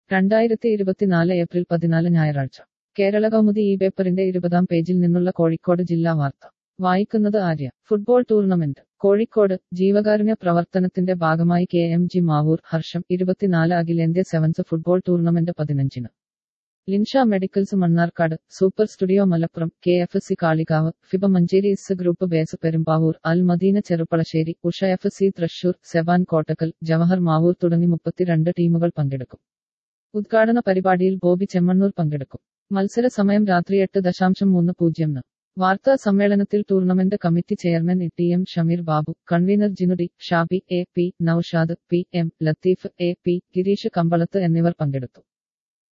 രണ്ടായിരത്തി ഇരുപത്തിനാല് ഏപ്രിൽ പതിനാല് ഞായറാഴ്ച കേരള കൗമുദി ഈ പേപ്പറിന്റെ ഇരുപതാം പേജിൽ നിന്നുള്ള കോഴിക്കോട് ജില്ലാ വാർത്ത വായിക്കുന്നത് ആര്യ ഫുട്ബോൾ ടൂർണമെന്റ് കോഴിക്കോട് ജീവകാരുണ്യ പ്രവർത്തനത്തിന്റെ ഭാഗമായി കെ എം ജി മാവൂർ ഹർഷം ഇരുപത്തിനാല് അഖിലേന്ത്യ സെവൻസ് ഫുട്ബോൾ ടൂർണമെന്റ് പതിനഞ്ചിന് Linsha medicals Mannarkkad super studio Malappuram K F C Kalikavu ഫിബ മഞ്ചേരി ഇസ് group base Perumbavoor Al Madina Cherpulassery Usha F C Thrissur സെവാൻ കോട്ടക്കൽ ജവഹർ മാവൂർ തുടങ്ങി മുപ്പത്തിരണ്ട് ടീമുകൾ പങ്കെടുക്കും ഉദ്ഘാടന പരിപാടിയിൽ ബോബി ചെമ്മണ്ണൂർ പങ്കെടുക്കും മത്സര സമയം രാത്രി എട്ട് ദശാംശം മൂന്ന് പൂജ്യം വാർത്താ സമ്മേളനത്തിൽ tournament committee chairman T M Shameer Babu convener ജിനുഡി Shabi A P Noushad P M Latheef A P Gireesh Kambalath എന്നിവർ പങ്കെടുത്തു